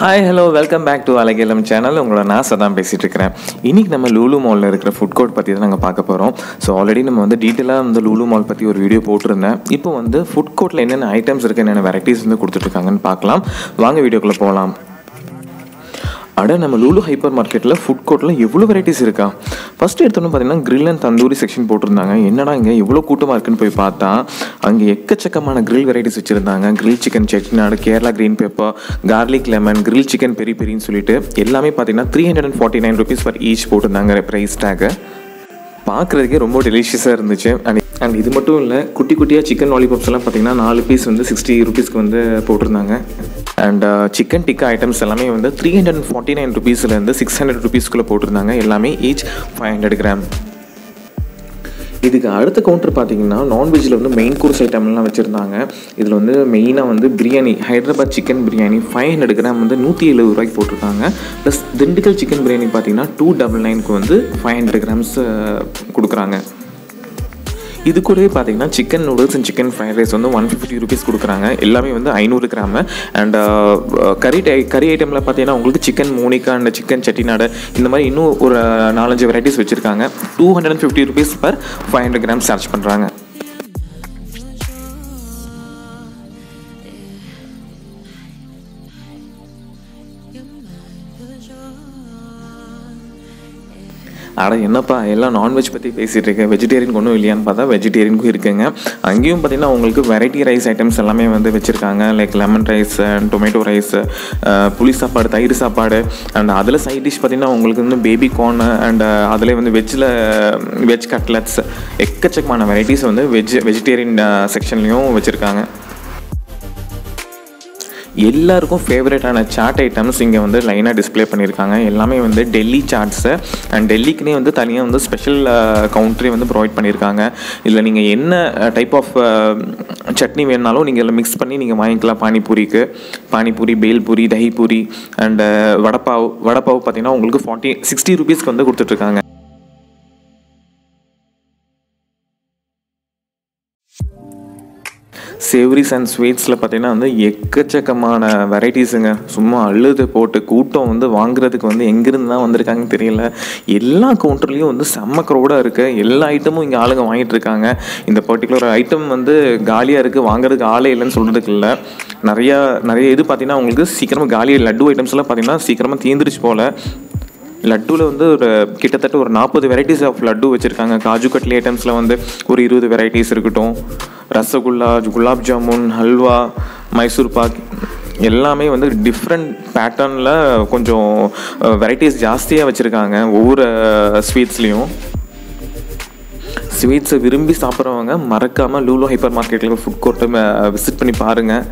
Hi hello welcome back to அலகேலம் channel உங்களோட நான் சதான் பேசிகிட்டு இருக்கிறேன் இன்றைக்கி நம்ம லூலு மாலில் இருக்கிற ஃபுட் கோர்ட் பற்றி தான் நாங்கள் பார்க்க போகிறோம் ஸோ ஆல்ரெடி நம்ம வந்து டீட்டெயிலாக வந்து லூலு மால் பற்றி ஒரு வீடியோ போட்டிருந்தேன் இப்போ வந்து ஃபுட் கோர்ட்டில் என்னென்ன ஐட்டம்ஸ் இருக்குது என்னென்ன வெரைட்டிஸ் வந்து கொடுத்துட்ருக்காங்கன்னு பார்க்கலாம் வாங்க வீடியோக்குள்ளே போகலாம் அட நம்ம லூலு ஹைப்பர் மார்க்கெட்டில் ஃபுட் கோர்ட்டில் எவ்வளோ வெரைட்டிஸ் இருக்கா ஃபஸ்ட்டு எடுத்தோன்னு பார்த்தீங்கன்னா grill அண்ட் தந்தூரி செக்ஷன் போட்டிருந்தாங்க என்னடா இங்கே எவ்வளோ கூட்டமாக இருக்குன்னு போய் பார்த்தா அங்கே எக்கச்சக்கமான grill வெரைட்டிஸ் வச்சுருந்தாங்க grill chicken Chettinad Kerala green pepper garlic lemon grill chicken peri பெரின்னு சொல்லிட்டு எல்லாமே பார்த்தீங்கன்னா three hundred and forty nine rupees for each போட்டிருந்தாங்க ப்ரைஸ் டேக்கு பார்க்குறதுக்கே ரொம்ப டெலிஷியஸாக இருந்துச்சு அண்ட் அண்ட் இது மட்டும் இல்லை குட்டி குட்டியாக சிக்கன் லாலிபாப்ஸ் எல்லாம் பார்த்தீங்கன்னா நாலு பீஸ் வந்து சிக்ஸ்டி ருபீஸ்க்கு வந்து போட்டிருந்தாங்க அண்ட் சிக்கன் டிக்கா ஐட்டம்ஸ் எல்லாமே வந்து three hundred and forty nine ருபீஸ்லேருந்து சிக்ஸ் ஹண்ட்ரட் ருபீஸ்க்குள்ளே போட்டிருந்தாங்க எல்லாமே ஈச் ஃபைவ் ஹண்ட்ரட் கிராம் இதுக்கு அடுத்த கவுண்டர் பார்த்தீங்கன்னா நான்வெஜ்ஜில் வந்து மெயின் கோர்ஸ் ஐட்டம்லாம் வச்சுருந்தாங்க இதில் வந்து மெயினாக வந்து biryani Hyderabad chicken biryani five hundred gram வந்து நூற்றி எழுபது ரூபாய்க்கு போட்டிருக்காங்க ப்ளஸ் திண்டுக்கல் சிக்கன் பிரியாணி பார்த்தீங்கன்னா டூ டபுள் நைனுக்கு வந்து ஃபைவ் ஹண்ட்ரட் கிராம்ஸ் கொடுக்குறாங்க இது கூடவே பார்த்தீங்கன்னா chicken noodles and chicken fried rice வந்து ஒன் ஃபிஃப்டி ருபீஸ் கொடுக்குறாங்க எல்லாமே வந்து ஐநூறு கிராமு அண்ட் கறி டை கறி ஐட்டமில் பார்த்தீங்கன்னா உங்களுக்கு சிக்கன் மோனிகா அண்ட் சிக்கன் செட்டிநாடு இந்த மாதிரி இன்னும் ஒரு நாலஞ்சு வெரைட்டிஸ் வச்சுருக்காங்க two hundred and fifty rupees per five hundred grams charge பண்ணுறாங்க அட என்னப்பா எல்லாம் நான்வெஜ் பற்றி பேசிகிட்டு இருக்கேன் வெஜிடேரியன் ஒன்றும் இல்லையான்னு பார்த்தா வெஜிடேரியனுக்கும் இருக்குங்க அங்கேயும் பார்த்தீங்கன்னா உங்களுக்கு வெரைட்டி ரைஸ் ஐட்டம்ஸ் எல்லாமே வந்து வச்சுருக்காங்க like lemon rice and tomato rice புளி சாப்பாடு தயிர் சாப்பாடு அண்ட் அதில் சைட் டிஷ் பார்த்தீங்கன்னா உங்களுக்கு வந்து பேபி கார்ன் அண்ட் அதில் வந்து வெஜ்ஜில் வெஜ் கட்லட்ஸ் எக்கச்சக்கமான வெரைட்டிஸ் வந்து வெஜ் வெஜிடேரியன் செக்ஷன்லேயும் வச்சுருக்காங்க எல்லாருக்கும் ஃபேவரட்டான சாட் ஐட்டம்ஸ் இங்கே வந்து லைனாக டிஸ்ப்ளே பண்ணியிருக்காங்க எல்லாமே வந்து டெல்லி சாட்ஸு அண்ட் டெல்லிக்குனே வந்து தனியாக வந்து ஸ்பெஷல் கவுண்ட்ரி வந்து ப்ரொவைட் பண்ணியிருக்காங்க இதில் நீங்கள் என்ன டைப் ஆஃப் சட்னி வேணுனாலும் நீங்கள் இதில் மிக்ஸ் பண்ணி நீங்கள் வாங்கிக்கலாம் பானிபூரிக்கு பானிபூரி பேல்பூரி தஹிபூரி அண்டு வடப்பாவ் வடப்பாவ் பார்த்தீங்கன்னா உங்களுக்கு ஃபார்ட்டி சிக்ஸ்டி ருபீஸ்க்கு வந்து கொடுத்துட்ருக்காங்க சேவரிஸ் அண்ட் ஸ்வீட்ஸில் பார்த்தீங்கன்னா வந்து எக்கச்சக்கமான வெரைட்டிஸுங்க சும்மா அழுது போட்டு கூட்டம் வந்து வாங்குறதுக்கு வந்து எங்கேருந்து தான் வந்திருக்காங்கன்னு தெரியல எல்லா கவுண்டர்லேயும் வந்து செம்ம க்ரௌடாக இருக்குது எல்லா ஐட்டமும் இங்கே ஆளுங்க வாங்கிட்டு இருக்காங்க இந்த பர்டிகுலர் ஐட்டம் வந்து காலியாக இருக்குது வாங்குறதுக்கு ஆளே இல்லைன்னு சொல்கிறதுக்கு இல்லை நிறையா நிறைய இது பார்த்தீங்கன்னா உங்களுக்கு சீக்கிரமாக காலியாக லட்டு ஐட்டம்ஸ்லாம் பார்த்தீங்கன்னா சீக்கிரமாக தீந்துருச்சு போல் லட்டுவில் வந்து ஒரு கிட்டத்தட்ட ஒரு நாற்பது வெரைட்டிஸ் ஆஃப் லட்டு வச்சுருக்காங்க காஜு கட்லி ஐட்டம்ஸில் வந்து ஒரு இருபது வெரைட்டிஸ் இருக்கட்டும் ரசகுல்லா குலாப் ஜாமுன் ஹல்வா மைசூர் பாக் எல்லாமே வந்து டிஃப்ரெண்ட் பேட்டர்னில் கொஞ்சம் வெரைட்டிஸ் ஜாஸ்தியாக வச்சுருக்காங்க ஒவ்வொரு ஸ்வீட்ஸ்லேயும் ஸ்வீட்ஸை விரும்பி சாப்பிட்றவங்க மறக்காமல் லூலோ ஹைப்பர் மார்க்கெட்டில் ஃபுட் கோர்ட்டை விசிட் பண்ணி பாருங்கள்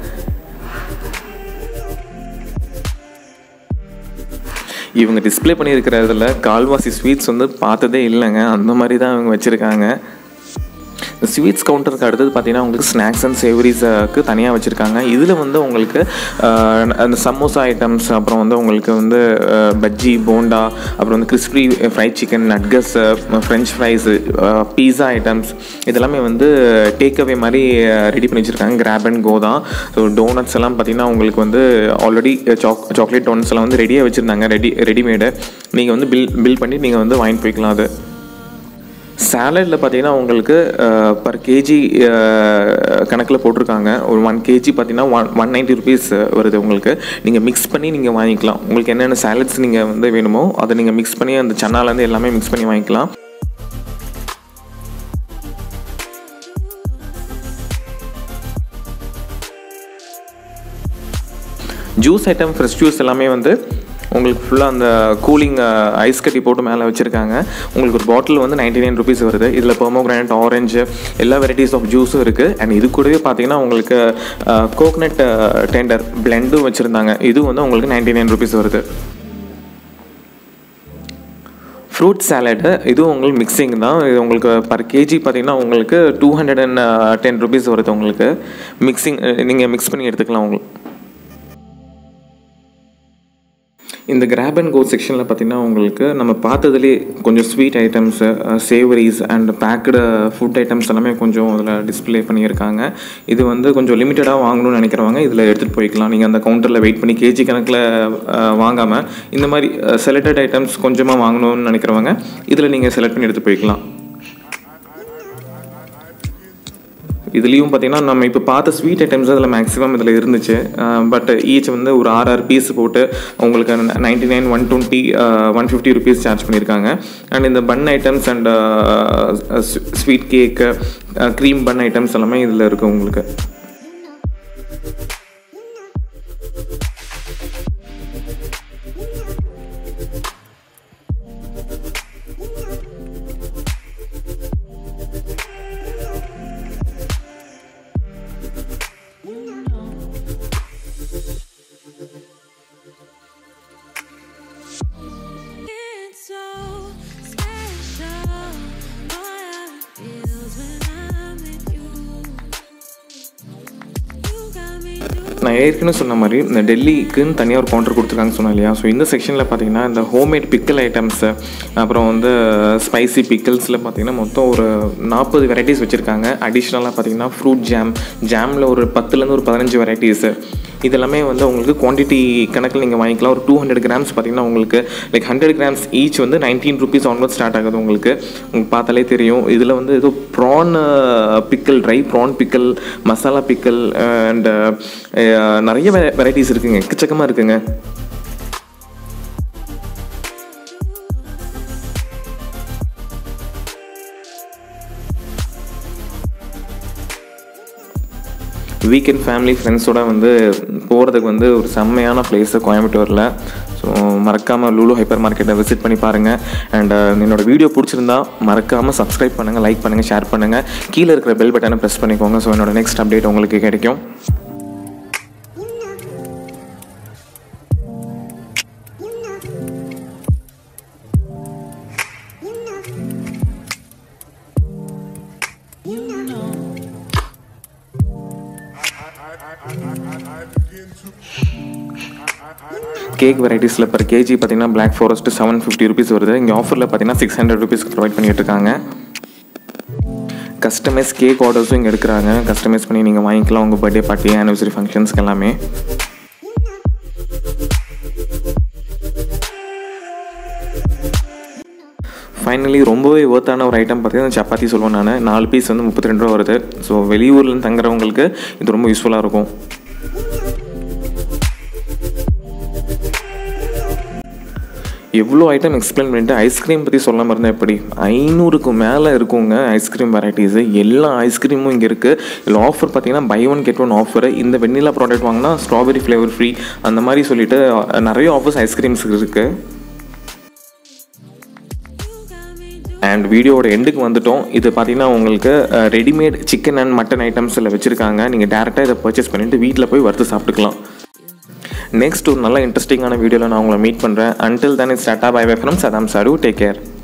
இவங்க டிஸ்பிளே பண்ணியிருக்கிறதுல கால்வாசி ஸ்வீட்ஸ் வந்து பார்த்ததே இல்லைங்க அந்த மாதிரி தான் இவங்க வச்சுருக்காங்க ஸ்வீட்ஸ் கவுண்டருக்கு அடுத்தது பார்த்தீங்கன்னா உங்களுக்கு ஸ்நாக்ஸ் அண்ட் சேவரிஸுக்கு தனியாக வச்சுருக்காங்க இதில் வந்து உங்களுக்கு அந்த சமோசா ஐட்டம்ஸ் அப்புறம் வந்து உங்களுக்கு வந்து பஜ்ஜி போண்டா அப்புறம் வந்து crispy fried chicken nuggets french fries pizza items இதெல்லாமே வந்து டேக் அவே மாதிரி ரெடி பண்ணி வச்சுருக்காங்க கிராப் அண்ட் கோ தான் ஸோ டோனட்ஸ் எல்லாம் பார்த்தீங்கன்னா உங்களுக்கு வந்து ஆல்ரெடி சாக் சாக்லேட் டோனட்ஸ் எல்லாம் வந்து ரெடியாக வச்சுருந்தாங்க ரெடி ரெடிமேடு நீங்கள் வந்து பில் பில் பண்ணி நீங்கள் வந்து வாங்கிட்டு போய்க்கலாம் அது சேலடில் பார்த்தீங்கன்னா உங்களுக்கு பர் கேஜி கணக்கில் போட்டிருக்காங்க ஒரு ஒன் கேஜி பார்த்தீங்கன்னா ஒன் ஒன் நைன்ட்டி ருபீஸ் வருது உங்களுக்கு நீங்கள் மிக்ஸ் பண்ணி நீங்கள் வாங்கிக்கலாம் உங்களுக்கு என்னென்ன சேலட்ஸ் நீங்கள் வந்து வேணுமோ அதை நீங்கள் மிக்ஸ் பண்ணி அந்த சன்னாலேருந்து எல்லாமே மிக்ஸ் பண்ணி வாங்கிக்கலாம் ஜூஸ் ஐட்டம் ஃப்ரெஷ் ஜூஸ் எல்லாமே வந்து உங்களுக்கு ஃபுல்லாக அந்த கூலிங் ஐஸ் கட்டி போட்டு மேலே வச்சுருக்காங்க உங்களுக்கு ஒரு பாட்டில் வந்து நைன்டி நைன் ருபீஸ் வருது இதில் பொமோக்ரானட் ஆரஞ்சு எல்லா வெரைட்டிஸ் ஆஃப் ஜூஸும் இருக்குது அண்ட் இது கூடவே பார்த்தீங்கன்னா உங்களுக்கு கோகனட் டெண்டர் பிளெண்டும் வச்சுருந்தாங்க இது வந்து உங்களுக்கு நைன்டி நைன் ருபீஸ் வருது ஃப்ரூட் சாலடு இதுவும் உங்களுக்கு மிக்சிங் தான் இது உங்களுக்கு பர் கேஜி பார்த்தீங்கன்னா உங்களுக்கு two hundred and ten rupees வருது உங்களுக்கு மிக்சிங் நீங்கள் மிக்ஸ் பண்ணி எடுத்துக்கலாம் உங்களுக்கு இந்த கிராப் அண்ட் கோ செக்ஷனில் பார்த்தீங்கன்னா உங்களுக்கு நம்ம பார்த்ததுலேயே கொஞ்சம் sweet items savouries and baked food items எல்லாமே கொஞ்சம் அதில் டிஸ்ப்ளே பண்ணியிருக்காங்க இது வந்து கொஞ்சம் லிமிட்டடாக வாங்கணும்னு நினைக்கிறவங்க இதில் எடுத்துகிட்டு போய்க்கலாம் நீங்கள் அந்த கவுண்டரில் வெயிட் பண்ணி கேஜி கணக்கில் வாங்காமல் இந்த மாதிரி செலக்டட் ஐட்டம்ஸ் கொஞ்சமாக வாங்கணும்னு நினைக்கிறவங்க இதில் நீங்கள் செலக்ட் பண்ணி எடுத்து போய்க்கலாம் இதுலேயும் பார்த்தீங்கன்னா நம்ம இப்போ பார்த்த ஸ்வீட் ஐட்டம்ஸ் அதில் மேக்ஸிமம் இதில் இருந்துச்சு பட் ஈச் வந்து ஒரு ஆறு ஆறு பீஸ் போட்டு உங்களுக்கு ninety nine one twenty one fifty rupees charge பண்ணியிருக்காங்க அண்ட் இந்த bun items and sweet cake cream bun items எல்லாமே இதில் இருக்குது உங்களுக்கு It's so special. Boy, it feels when I'm with you. You got me doing. நான் ஏற்கனவே சொன்ன மாதிரி இந்த டெல்லிக்குன்னு தனியாக ஒரு கவுண்டர் கொடுத்துருக்காங்க சொன்னேன் இல்லையா ஸோ இந்த செக்ஷனில் பார்த்தீங்கன்னா இந்த ஹோம்மேட் பிக்கல் ஐட்டம்ஸு அப்புறம் வந்து ஸ்பைசி பிக்கல்ஸில் பார்த்தீங்கன்னா மொத்தம் ஒரு நாற்பது வெரைட்டிஸ் வச்சுருக்காங்க அடிஷ்னலாக பார்த்தீங்கன்னா ஃப்ரூட் ஜாம் ஜாமில் ஒரு பத்துலேருந்து ஒரு பதினஞ்சு வெரைட்டிஸு இதெல்லாமே வந்து உங்களுக்கு குவான்டிட்டி கணக்கில் நீங்கள் வாங்கிக்கலாம் ஒரு டூ ஹண்ட்ரட் கிராம்ஸ் பார்த்தீங்கன்னா உங்களுக்கு லைக் ஹண்ட்ரட் கிராம்ஸ் ஈச் வந்து நைன்டீன் ருபீஸ் ஆன்வர்ட் ஸ்டார்ட் ஆகுது உங்களுக்கு உங்களுக்கு பார்த்தாலே தெரியும் இதில் வந்து ஏதோ prawn pickle dry prawn pickle masala pickle and நிறைய வெரைட்டிஸ் இருக்குங்க எக்கச்சக்கமாக இருக்குங்க வீக்கெண்ட் ஃபேமிலி ஃப்ரெண்ட்ஸோட வந்து போகிறதுக்கு வந்து ஒரு செம்மையான பிளேஸு கோயம்புத்தூரில் ஸோ மறக்காமல் லூலு ஹைப்பர் மார்க்கெட்டை விசிட் பண்ணி பாருங்கள் அண்ட் என்னோட வீடியோ பிடிச்சிருந்தா மறக்காமல் சப்ஸ்கிரைப் பண்ணுங்கள் லைக் பண்ணுங்கள் ஷேர் பண்ணுங்கள் கீழே இருக்கிற பெல் பட்டனை ப்ரெஸ் பண்ணிக்கோங்க ஸோ என்னோட நெக்ஸ்ட் அப்டேட் உங்களுக்கு கிடைக்கும் கேக் வெரைட்டிஸில் பர் கேஜி பார்த்தீங்கன்னா black forest seven fifty rupees வருது இங்கே ஆஃபரில் பார்த்தீங்கன்னா சிக்ஸ் ஹண்ட்ரட் ருபீஸ்க்கு ப்ரொவைட் பண்ணிட்டு இருக்காங்க கஸ்டமைஸ் கேக் ஆர்டர்ஸும் இங்கே எடுக்கிறாங்க கஸ்டமைஸ் பண்ணி நீங்கள் வாங்கிக்கலாம் உங்கள் பர்த்டே பார்ட்டி ஆனிவர்சரி ஃபங்க்ஷன்ஸ்க்கு எல்லாமே ஃபைனலி ரொம்பவே ஒர்த்தான ஒரு ஐட்டம் பார்த்தீங்கன்னா சப்பாத்தி சொல்லுவேன் நான் நாலு பீஸ் வந்து முப்பத்தி ரெண்டு ரூபா வருது ஸோ வெளியூர்லேருந்து தங்குறவங்களுக்கு இது ரொம்ப யூஸ்ஃபுல்லாக இருக்கும் எவ்வளோ ஐட்டம் எக்ஸ்பிளைன் பண்ணிட்டு ஐஸ்கிரீம் பற்றி சொல்லாமல் இருந்தால் எப்படி ஐநூறுக்கு மேலே இருக்குங்க ஐஸ்கிரீம் வெரைட்டிஸு எல்லா ஐஸ்கிரீமும் இங்கே இருக்குது இதில் ஆஃபர் பார்த்தீங்கன்னா buy one get one offer இந்த வெண்ணிலா ப்ராடக்ட் வாங்கினா ஸ்ட்ராபெரி ஃப்ளேவர் ஃப்ரீ அந்த மாதிரி சொல்லிட்டு அஹ், நிறைய ஆஃபர்ஸ் ஐஸ்கிரீம்ஸ் இருக்குது அண்ட் வீடியோவோட எண்டுக்கு வந்துட்டோம் இது பார்த்தீங்கன்னா உங்களுக்கு ரெடிமேட் சிக்கன் அண்ட் மட்டன் ஐட்டம்ஸில் வச்சுருக்காங்க நீங்கள் டேரெக்டாக இதை பர்ச்சேஸ் பண்ணிவிட்டு வீட்டில் போய் வறுத்து சாப்பிட்டுக்கலாம் நெக்ஸ்ட் ஒரு நல்ல இன்ட்ரெஸ்டிங்கான வீடியோவில் நான் உங்களை மீட் பண்ணுறேன் until then is tata bye bye from Saddam சாரு டேக் கேர்